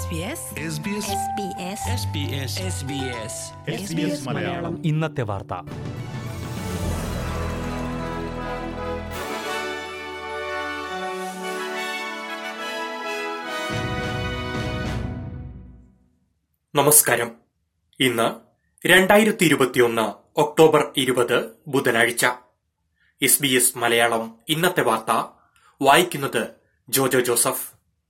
SBS Malayalam ഇന്നത്തെ വാർത്ത നമസ്കാരം ഇന്ന് രണ്ടായിരത്തി ഇരുപത്തിയൊന്ന് ഒക്ടോബർ ഇരുപത് ബുധനാഴ്ച എസ് ബി എസ് മലയാളം ഇന്നത്തെ വാർത്ത വായിക്കുന്നത് ജോജോ ജോസഫ്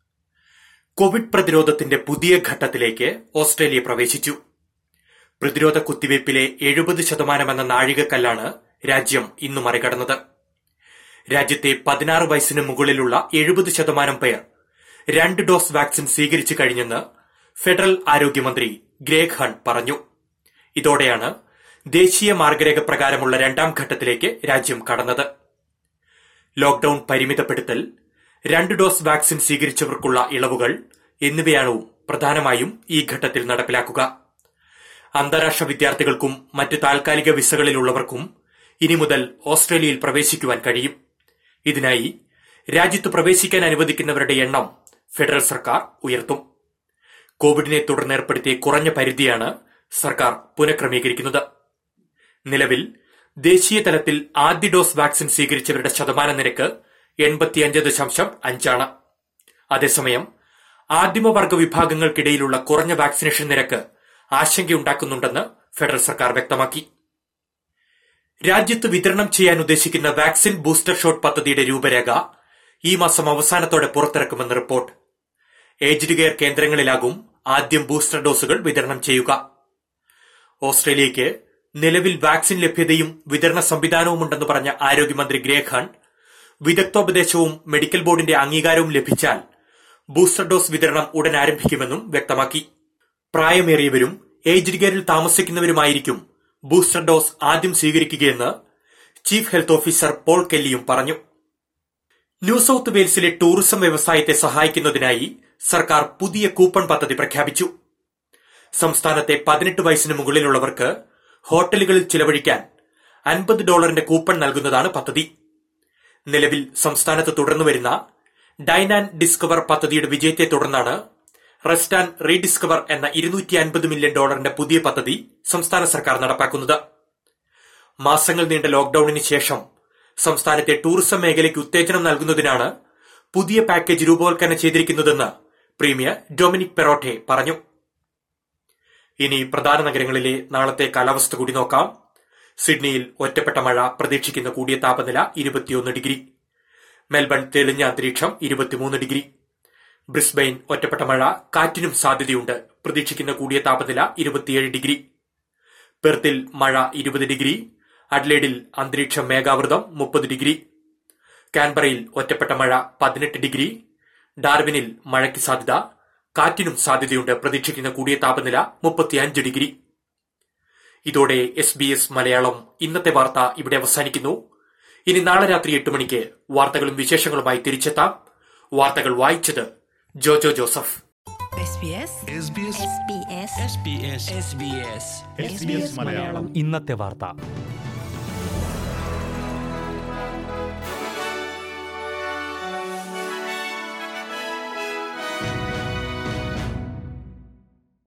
കോവിഡ് പ്രതിരോധത്തിന്റെ പുതിയ ഘട്ടത്തിലേക്ക് ഓസ്ട്രേലിയ പ്രവേശിച്ചു പ്രതിരോധ കുത്തിവയ്പിലെ എഴുപത് ശതമാനമെന്ന നാഴികക്കല്ലാണ് രാജ്യം ഇന്ന് മറികടന്നത് രാജ്യത്തെ പതിനാറ് വയസ്സിന് മുകളിലുള്ള എഴുപത് ശതമാനം പേർ രണ്ട് ഡോസ് വാക്സിൻ സ്വീകരിച്ചു കഴിഞ്ഞെന്ന് ഫെഡറൽ ആരോഗ്യമന്ത്രി ഗ്രേഗ് ഹൺ പറഞ്ഞു ഇതോടെയാണ് ദേശീയ മാർഗരേഖ പ്രകാരമുള്ള രണ്ടാം ഘട്ടത്തിലേക്ക് രാജ്യം കടന്നത് ലോക്ഡൌൺ പരിമിതപ്പെടുത്തൽ രണ്ട് ഡോസ് വാക്സിൻ സ്വീകരിച്ചവർക്കുള്ള ഇളവുകൾ എന്നിവയാണ് പ്രധാനമായും ഈ ഘട്ടത്തിൽ നടപ്പിലാക്കുക അന്താരാഷ്ട്ര വിദ്യാർത്ഥികൾക്കും മറ്റ് താൽക്കാലിക വിസകളിലുള്ളവർക്കും ഇനി മുതൽ ഓസ്ട്രേലിയയിൽ പ്രവേശിക്കുവാൻ കഴിയും ഇതിനായി രാജ്യത്ത് പ്രവേശിക്കാൻ അനുവദിക്കുന്നവരുടെ എണ്ണം ഫെഡറൽ സർക്കാർ ഉയർത്തും കോവിഡിനെ തുടർന്ന് ഏർപ്പെടുത്തിയ കുറഞ്ഞ പരിധിയാണ് സർക്കാർ പുനഃക്രമീകരിക്കുന്നത് നിലവിൽ ദേശീയ തലത്തിൽ ആദ്യ ഡോസ് വാക്സിൻ സ്വീകരിച്ചവരുടെ ശതമാന നിരക്ക് എൺപത്തിയഞ്ച് ദശാംശം അഞ്ചാണ് അതേസമയം ആദിമവർഗ വിഭാഗങ്ങൾക്കിടയിലുള്ള കുറഞ്ഞ വാക്സിനേഷൻ നിരക്ക് ആശങ്കയുണ്ടാക്കുന്നുണ്ടെന്ന് ഫെഡറൽ സർക്കാർ വ്യക്തമാക്കി രാജ്യത്ത് വിതരണം ചെയ്യാൻ ഉദ്ദേശിക്കുന്ന വാക്സിൻ ബൂസ്റ്റർ ഷോട്ട് പദ്ധതിയുടെ രൂപരേഖ ഈ മാസം അവസാനത്തോടെ പുറത്തിറക്കുമെന്ന് റിപ്പോർട്ട് ഏജ്ഡ് കെയർ കേന്ദ്രങ്ങളിലാകും ആദ്യം ബൂസ്റ്റർ ഡോസുകൾ വിതരണം ചെയ്യുക ഓസ്ട്രേലിയയ്ക്ക് നിലവിൽ വാക്സിൻ ലഭ്യതയും വിതരണ സംവിധാനവുമുണ്ടെന്ന് പറഞ്ഞ ആരോഗ്യമന്ത്രി ഗ്രേഖാൻ വിദഗ്ധോപദേശവും മെഡിക്കൽ ബോർഡിന്റെ അംഗീകാരവും ലഭിച്ചാൽ ബൂസ്റ്റർ ഡോസ് വിതരണം ഉടൻ ആരംഭിക്കുമെന്നും വ്യക്തമാക്കി പ്രായമേറിയവരും ഏജ്ഡ് കെയറിൽ താമസിക്കുന്നവരുമായിരിക്കും ബൂസ്റ്റർ ഡോസ് ആദ്യം സ്വീകരിക്കുകയെന്ന് ചീഫ് ഹെൽത്ത് ഓഫീസർ പോൾ കെല്ലിയും പറഞ്ഞു ന്യൂ സൌത്ത് വെയിൽസിലെ ടൂറിസം വ്യവസായത്തെ സഹായിക്കുന്നതിനായി സർക്കാർ പുതിയ കൂപ്പൺ പദ്ധതി പ്രഖ്യാപിച്ചു സംസ്ഥാനത്തെ പതിനെട്ട് വയസ്സിന് മുകളിലുള്ളവർക്ക് ഹോട്ടലുകളിൽ ചിലവഴിക്കാൻ അൻപത് ഡോളറിന്റെ കൂപ്പൺ നൽകുന്നതാണ് പദ്ധതി നിലവിൽ സംസ്ഥാനത്ത് തുടർന്നുവരുന്ന ഡൈൻ ആൻഡ് ഡിസ്കവർ പദ്ധതിയുടെ വിജയത്തെ തുടർന്നാണ് റെസ്റ്റ് ആൻഡ് റീഡിസ്കവർ എന്ന ഇരുന്നൂറ്റി അൻപത് മില്യൺ ഡോളറിന്റെ പുതിയ പദ്ധതി സംസ്ഥാന സർക്കാർ നടപ്പാക്കുന്നത് മാസങ്ങൾ നീണ്ട ലോക്ഡൌണിന് ശേഷം സംസ്ഥാനത്തെ ടൂറിസം മേഖലയ്ക്ക് ഉത്തേജനം നൽകുന്നതിനാണ് പുതിയ പാക്കേജ് രൂപവൽക്കരണം ചെയ്തിരിക്കുന്നതെന്ന് പ്രീമിയർ ഡൊമിനിക് പെറോട്ടെ പറഞ്ഞു ഇനി പ്രധാന നഗരങ്ങളിലെ നാളത്തെ കാലാവസ്ഥ കൂടി നോക്കാം സിഡ്നിയിൽ ഒറ്റപ്പെട്ട മഴ പ്രതീക്ഷിക്കുന്ന കൂടിയ താപനില ഇരുപത്തിയൊന്ന് ഡിഗ്രി മെൽബൺ തെളിഞ്ഞ അന്തരീക്ഷം ഇരുപത്തിമൂന്ന് ഡിഗ്രി ബ്രിസ്ബെയിൻ ഒറ്റപ്പെട്ട മഴ കാറ്റിനും സാധ്യതയുണ്ട് പ്രതീക്ഷിക്കുന്ന കൂടിയ താപനില ഇരുപത്തിയേഴ് ഡിഗ്രി പെർത്തിൽ മഴ ഇരുപത് ഡിഗ്രി അഡ്ലേഡിൽ അന്തരീക്ഷം മേഘാവൃതം മുപ്പത് ഡിഗ്രി കാൻബറയിൽ ഒറ്റപ്പെട്ട മഴ പതിനെട്ട് ഡിഗ്രി ഡാർവിനിൽ മഴയ്ക്ക് സാധ്യത കാറ്റിനും സാധ്യതയുണ്ട് പ്രതീക്ഷിക്കുന്ന കൂടിയ താപനില മുപ്പത്തിയഞ്ച് ഡിഗ്രി ഇതോടെ എസ് ബി എസ് മലയാളം ഇന്നത്തെ വാർത്ത ഇവിടെ അവസാനിക്കുന്നു ഇനി നാളെ രാത്രി എട്ട് മണിക്ക് വാർത്തകളും വിശേഷങ്ങളുമായി തിരിച്ചെത്താം വാർത്തകൾ വായിച്ചത് ജോജോ ജോസഫ് SBS SBS ഇന്നത്തെ വാർത്ത